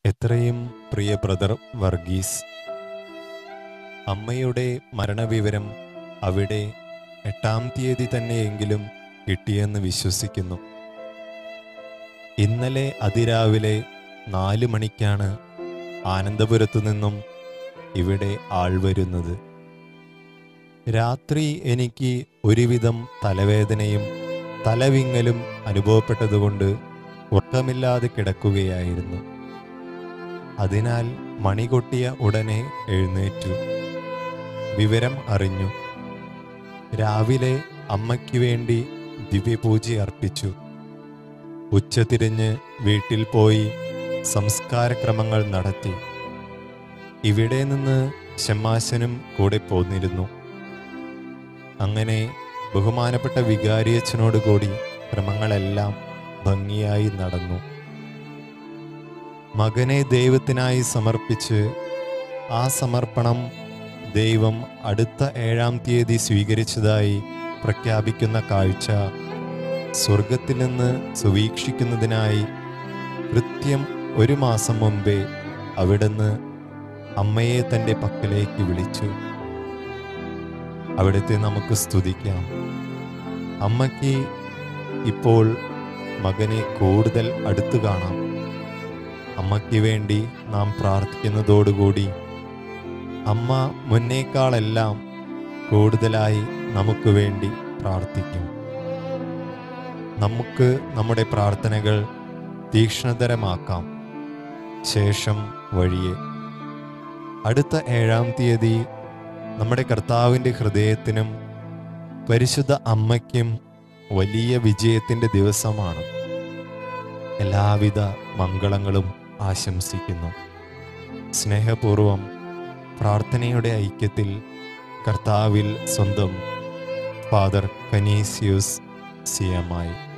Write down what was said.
എത്രയും പ്രിയ ബ്രദർ വർഗീസ് അമ്മയുടെ മരണവിവരം അവിടെ എട്ടാം തീയതി തന്നെയെങ്കിലും കിട്ടിയെന്ന് വിശ്വസിക്കുന്നു ഇന്നലെ അതിരാവിലെ നാല് മണിക്കാണ് ആനന്ദപുരത്തു നിന്നും ഇവിടെ ആൾ വരുന്നത് രാത്രി എനിക്ക് ഒരുവിധം തലവേദനയും തലവിങ്ങലും അനുഭവപ്പെട്ടതുകൊണ്ട് ഉറക്കമില്ലാതെ കിടക്കുകയായിരുന്നു അതിനാൽ മണി കൊട്ടിയ ഉടനെ എഴുന്നേറ്റു വിവരം അറിഞ്ഞു രാവിലെ അമ്മയ്ക്ക് വേണ്ടി ദിവ്യപൂജ അർപ്പിച്ചു ഉച്ചതിരിഞ്ഞ് വീട്ടിൽ പോയി സംസ്കാരക്രമങ്ങൾ നടത്തി ഇവിടെ നിന്ന് ഷമ്മാശനും കൂടെ പോന്നിരുന്നു അങ്ങനെ ബഹുമാനപ്പെട്ട വികാരിയച്ഛനോട് കൂടി ക്രമങ്ങളെല്ലാം ഭംഗിയായി നടന്നു മകനെ ദൈവത്തിനായി സമർപ്പിച്ച് ആ സമർപ്പണം ദൈവം അടുത്ത ഏഴാം തീയതി സ്വീകരിച്ചതായി പ്രഖ്യാപിക്കുന്ന കാഴ്ച സ്വർഗത്തിൽ നിന്ന് സുവീക്ഷിക്കുന്നതിനായി കൃത്യം ഒരു മാസം മുമ്പേ അവിടുന്ന് അമ്മയെ തൻ്റെ പക്കലേക്ക് വിളിച്ചു അവിടുത്തെ നമുക്ക് സ്തുതിക്കാം അമ്മയ്ക്ക് ഇപ്പോൾ മകനെ കൂടുതൽ അടുത്തു കാണാം അമ്മയ്ക്ക് വേണ്ടി നാം പ്രാർത്ഥിക്കുന്നതോടുകൂടി അമ്മ മുന്നേക്കാളെല്ലാം കൂടുതലായി നമുക്ക് വേണ്ടി പ്രാർത്ഥിക്കും നമുക്ക് നമ്മുടെ പ്രാർത്ഥനകൾ തീക്ഷ്ണതരമാക്കാം ശേഷം വഴിയെ അടുത്ത ഏഴാം തീയതി നമ്മുടെ കർത്താവിൻ്റെ ഹൃദയത്തിനും പരിശുദ്ധ അമ്മയ്ക്കും വലിയ വിജയത്തിൻ്റെ ദിവസമാണ് എല്ലാവിധ മംഗളങ്ങളും ആശംസിക്കുന്നു സ്നേഹപൂർവം പ്രാർത്ഥനയുടെ ഐക്യത്തിൽ കർത്താവിൽ സ്വന്തം ഫാദർ കനീസിയൂസ് സിയമായി